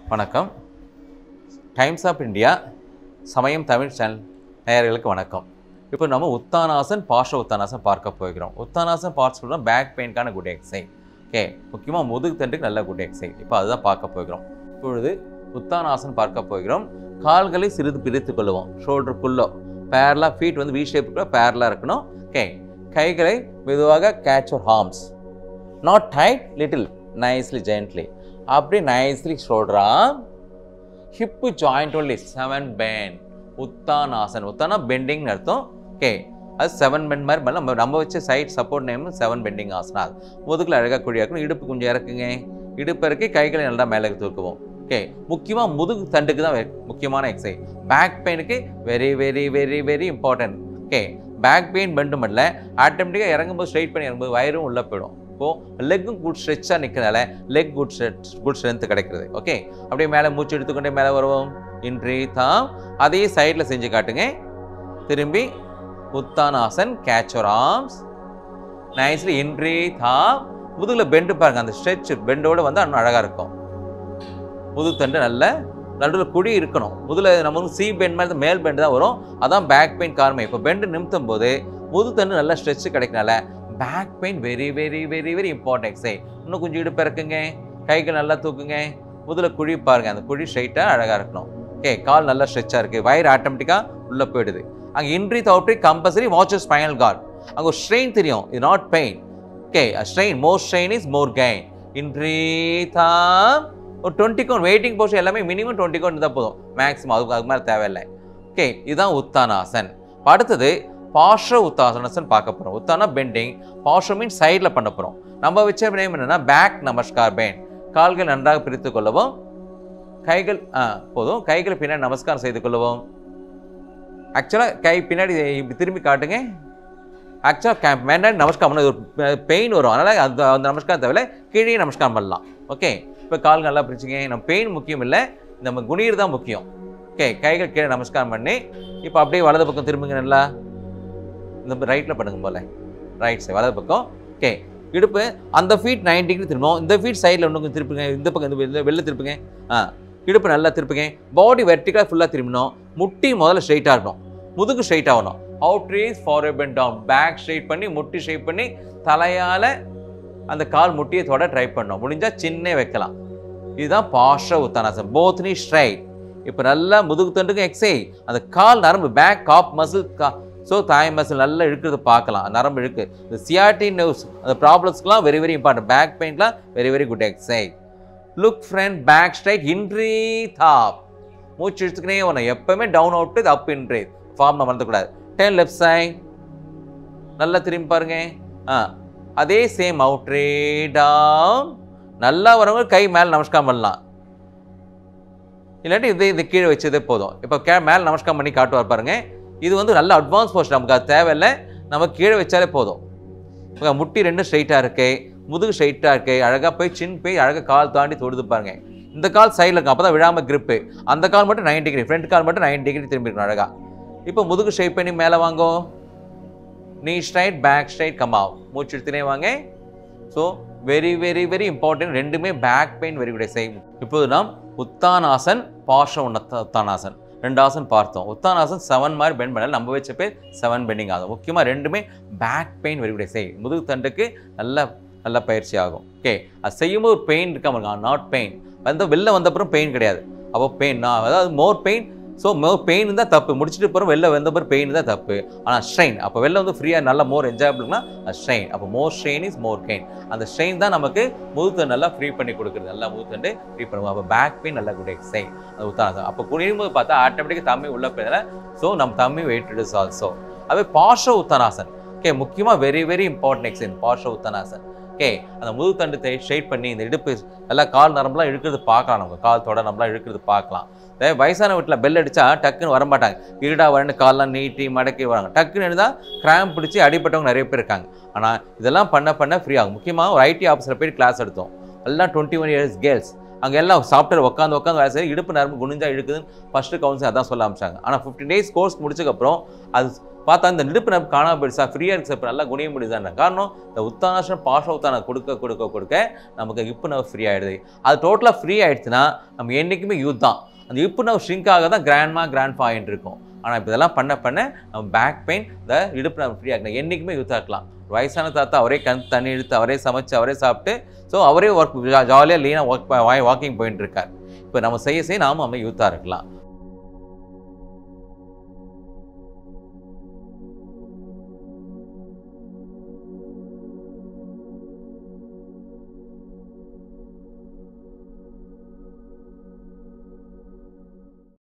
வணக்கம் times of India சமயம் Tamil channel நேயர்களுக்கு வணக்கம் இப்போ நம்ம உத்தானாசன் பார்ஷ உத்தானாசன் பார்க்க போகிறோம் உத்தானாசன் பார்ட்ஸ் பேக் பெயின்கான குட் எக்ஸசைஸ் ஓகே முக்கியமாக முதுகு தண்டுக்கு நல்ல குட் எக்ஸசைஸ் இப்போ அதுதான் பார்க்க போகிறோம் இப்பொழுது உத்தானாசன் பார்க்க போகிறோம் கால்களை சிறிது பிரித்து கொள்ளுவோம் ஷோல்டருக்குள்ளோ பேரலாக ஃபீட் வந்து வி ஷேப்புக்குள்ள பேரலாக இருக்கணும் ஓகே கைகளை மெதுவாக catch your arms not tight little nicely gently அப்படி nicely shoulder arm hip joint only seven bend uttanasana uttana பெண்டிங்னு அர்த்தம் ஓகே அது செவன் பெண்ட் மாதிரி பண்ணலாம். நம்ம நம்ம வச்ச side support name seven bending asana முதுகில் அழகாக குழியாக இருக்கணும் இடுப்பு கொஞ்சம் இறக்குங்க இடுப்பு இறக்கி கைகளை நல்லா மேலே தூக்குவோம் ஓகே முக்கியமாக முதுகு தண்டுக்கு தான் வெ- முக்கியமான எக்ஸசைஸ் பேக் பெயினுக்கு very very very very important okay back pain bend மட்டும் ஆட்டோமேட்டிக்காக இறங்கும்போது ஸ்ட்ரைட் பண்ணி இறங்கும்போது வயிறும் உள்ளே போயிடும் இப்போது லெக்கும் குட் ஸ்ட்ரெச்சாக நிற்கிறதால leg good stretch good strength கிடைக்கிறது ஓகே அப்படியே மேலே மூச்சு எடுத்துக்கொண்டே மேலே வருவோம் இன்றி தாம் அதே சைடில் செஞ்சு காட்டுங்க திரும்பி உத்தானாசன் கேச்சர் ஆர்ம்ஸ் நைஸ்லி இன்றி தாம் முதுகில் பெண்டு பாருங்க அந்த ஸ்ட்ரெச் பெண்டோட வந்து இன்னும் அழகாக இருக்கும் முதுத்தண்டு நல்ல நடுவில் குழி இருக்கணும் முதுல நமக்கு சி பெண்ட் மாதிரி தான் மேல் பெண்டு தான் வரும் அதான் பேக் பெயின் காரணம் இப்போ பெண்டு நிமித்தும் போது முதுத்தண்டு நல்லா ஸ்ட்ரெச் கிடைக்கனால back pain very very very very important exercise இன்னும் கொஞ்சம் இடுப்பு இறக்குங்க கைகள் நல்லா தூக்குங்க முதுல குழி பாருங்க அந்த குழி ஸ்ட்ரைட்டாக அழகாக இருக்கணும் ஓகே கால் நல்லா ஸ்ட்ரெச்சாக இருக்குது வயிறு ஆட்டோமேட்டிக்காக உள்ளே போயிடுது அங்கே இன்ட்ரி தவுட்ரி கம்பல்சரி வாட்ச் ஸ்பைனல் கார்டு அங்கே ஒரு ஸ்ட்ரெயின் தெரியும் இது not pain okay strain more strain is more gain இன்ட்ரி தாம் ஒரு டுவெண்ட்டி கவுண்ட் வெயிட்டிங் போர்ஷன் எல்லாமே மினிமம் டுவெண்ட்டி கவுண்ட் இருந்தால் போதும் மேக்ஸிமம் அதுக்கு அதுக்கு மேலே தேவையில்லை ஓகே இதுதான் உத்தானாசன் இப்ப அடுத்தது பாஷ உத்தாசனசன் பார்க்க போகிறோம் உத்தானா பெண்டிங் பாஷ மீன் சைடில் பண்ண போகிறோம் நம்ம வச்ச நேம் என்னன்னா பேக் நமஸ்கார் பெயின் கால்கள் நன்றாக பிரித்து கொள்ளவும் கைகள் ஆ போதும் கைகளை பின்னாடி நமஸ்காரம் செய்து கொள்ளவும் ஆக்சுவலாக கை பின்னாடி இப்படி திரும்பி காட்டுங்க ஆக்சுவலாக முன்னாடி நமஸ்காரம் பண்ண ஒரு பெயின் வரும் அதனால் அந்த அந்த நமஸ்காரம் தேவையில்ல கீழே நமஸ்காரம் பண்ணலாம் ஓகே இப்போ கால் நல்லா பிரிச்சுங்க நம்ம பெயின் முக்கியம் இல்லை நம்ம குனியர் தான் முக்கியம் ஓகே கைகள் கீழே நமஸ்காரம் பண்ணி இப்போ அப்படியே வலது பக்கம் திரும்புங்க நல்லா இந்த ரைட்டில் பண்ணுங்க போல ரைட் சைடு வலது பக்கம் ஓகே இடுப்பு அந்த ஃபீட் 90 டிகிரி திரும்பும் இந்த ஃபீட் சைடில் இன்னும் கொஞ்சம் திருப்புங்க இந்த பக்கம் இந்த வெளில வெளில திருப்புங்க ஆ இடுப்பு நல்லா திருப்புங்க பாடி வெர்டிக்கலாக ஃபுல்லாக திரும்பணும் முட்டி முதல்ல ஸ்ட்ரைட்டாக இருக்கணும் முதுகு ஸ்ட்ரைட் ஆகணும் out reach far bend down back straight பண்ணி முட்டி ஸ்ட்ரைட் பண்ணி தலையால் அந்த கால் முட்டியை தொட ட்ரை பண்ணணும் முடிஞ்சால் சின்ன வைக்கலாம் இதுதான் பாஷ உத்தானாசம் போத் நீ ஸ்ட்ரைட் இப்போ நல்லா முதுகு தண்டுக்கும் எக்ஸைஸ் அந்த கால் நரம்பு பேக் காப் மசில் கா ஸோ தாய் மசில் நல்லா இழுக்கிறது பார்க்கலாம் நரம்பு இழுக்கு இந்த சியாட்டி நர்வ்ஸ் அந்த ப்ராப்ளம்ஸ்க்குலாம் வெரி வெரி இம்பார்ட்டன்ட் பேக் பெயின்லாம் very very good exercise look front back straight இன்ட்ரி தாப் மூச்சு இழுத்துக்கினே வரணும் எப்பவுமே டவுன் அவுட்டு இது அப் இன்ட்ரி ஃபார்ம் மறந்துக்கூடாது டென் லெஃப்ட் சைட் நல்லா திரும்பி பாருங்க ஆ அதே சேம் அவுட்ரே டவுன் நல்லா வரவங்க கை மேலே நமஸ்காரம் பண்ணலாம் இல்லாட்டி இது இது கீழே வச்சதே போதும் இப்போ கே மேலே நமஸ்காரம் பண்ணி காட்டுவார் பாருங்க இது வந்து நல்ல அட்வான்ஸ் போஸ்ட் நமக்கு அது தேவையில்லை நம்ம கீழே வச்சாலே போதும் இப்போ முட்டி ரெண்டும் ஸ்ட்ரைட்டாக இருக்கு முதுகு ஸ்ட்ரைட்டாக இருக்கு அழகாக போய் சின் போய் அழகாக கால் தாண்டி தொடுது பாருங்க இந்த கால் சைடில் இருக்கும் அப்போ தான் விழாமல் grip அந்த கால் மட்டும் 90 டிகிரி ஃப்ரண்ட் கால் மட்டும் 90 டிகிரி திரும்பி இருக்கணும் அழகாக இப்போ முதுகு ஷேப் பண்ணி மேலே வாங்கோ நீ ஸ்ட்ரைட் பேக் ஸ்ட்ரைட் கம் ஆகும் மூச்சு எடுத்துனே வாங்க so very very very important ரெண்டுமே பேக் பெயின் வெரி குட் செய்யும் இப்போது நாம் உத்தானாசன் பாஷ உன்னத்த உத்தானாசன் ரெண்டு ஆசன் பார்த்தோம் உத்தானாசன் செவன் மாதிரி பெண்ட் பண்ணல நம்ம வச்ச பேர் செவன் பெண்டிங் ஆகும் முக்கியமாக ரெண்டுமே பேக் பெயின் வெரி குட் செய் முதுகு தண்டுக்கு நல்ல நல்ல பயிற்சி ஆகும் ஓகே அது செய்யும்போது ஒரு பெயின் இருக்காம நாட் பெயின் வந்து வெளில வந்த அப்புறம் பெயின் கிடையாது அப்போ பெயின் நான் அதாவது more pain so more pain தான் தப்பு முடிச்சுட்டு போகிறோம் வெளில வந்த பிறகு பெயின் தான் தப்பு ஆனால் ஸ்ட்ரெயின் அப்போ வெளில வந்து ஃப்ரீயாக நல்ல மோர் என்ஜாயபிள்னா ஸ்ட்ரெயின் அப்போ more strain is more gain அந்த ஸ்ட்ரெயின் தான் நமக்கு முதுத்தண்டு நல்லா ஃப்ரீ பண்ணி கொடுக்குறது நல்லா முதுத்தண்டு ஃப்ரீ பண்ணுவோம் அப்போ பேக் பெயின் நல்லா குட் எக்ஸைன் அது உத்தானம் அப்போ குனியும்போது பார்த்தா ஆட்டோமேட்டிக்காக தம்மி உள்ள போயதால ஸோ நம்ம தம்மி வெயிட் இஸ் ஆல்சோ அது பாஷ உத்தானாசன் ஓகே முக்கியமாக very very important exercise parshva uttanasana okay அந்த முதுத்தண்டு ஸ்ட்ரைட் பண்ணி இந்த இடுப்பு நல்லா கால் நரம்புலாம் இழுக்கிறது பார்க்கலாம் நம்ம கால் தொட நரம்புலாம் இழுக்கிறது பார்க்கலாம் அதே வயசான வீட்டில் பெல் அடிச்சா டக்குன்னு வர மாட்டாங்க இருடா வரன்னு கால்லாம் நீட்டி மடக்கி வராங்க டக்குன்னு இருந்தால் கிராம் பிடிச்சி அடிபட்டவங்க நிறைய பேர் இருக்காங்க ஆனால் இதெல்லாம் பண்ண பண்ண ஃப்ரீ ஆகும் முக்கியமாக ஒரு ஐடி ஆஃபீஸில் போய் கிளாஸ் எடுத்தோம் எல்லாம் டுவெண்ட்டி ஒன் இயர்ஸ் கேர்ள்ஸ் அங்கே எல்லாம் சாஃப்ட்வேர் உட்காந்து உட்காந்து வேலை செய்ய இடுப்பு நரம்பு குனிஞ்சா இழுக்குதுன்னு ஃபஸ்ட்டு கவுன்சில் அதான் சொல்ல ஆரம்பிச்சாங்க ஆனால் ஃபிஃப்டின் டேஸ் கோர்ஸ் முடிச்சதுக்கப்புறம் அது பார்த்தா இந்த இடுப்பு நம்ம காணாம போயிடுச்சா ஃப்ரீயாக இருக்கு சார் நல்லா குனிய முடியுதான காரணம் இந்த உத்தானாசனம் பாஷ உத்தானம் கொடுக்க கொடுக்க கொடுக்க நமக்கு இப்பு நவ் ஃப்ரீ ஆகிடுது அது டோட்டலாக ஃப்ரீ ஆயிடுச்சுன்னா நம்ம என்றைக்குமே யூத் தான் அந்த இப்பு நவ் ஷ்ரிங்க் ஆக தான் கிராண்ட்மா கிராண்ட் ஆகிட்டு இருக்கும் ஆனால் இப்போ இதெல்லாம் பண்ண பண்ண நம்ம பேக் பெயின் இந்த இடுப்பு நம்ம ஃப்ரீ ஆகலாம் என்றைக்குமே யூத் ஆக்கலாம் வயசான தாத்தா அவரே கண் தண்ணி இழுத்து அவரே சமைச்சு அவரே சாப்பிட்டு ஸோ அவரே ஒர்க் ஜாலியாக லீனாக ஒர்க் வாக்கிங் போயிட்டு இருக்கார் இப்போ நம்ம செய்ய செய்ய நாமும் நம்ம யூத்தாக இருக்கலாம்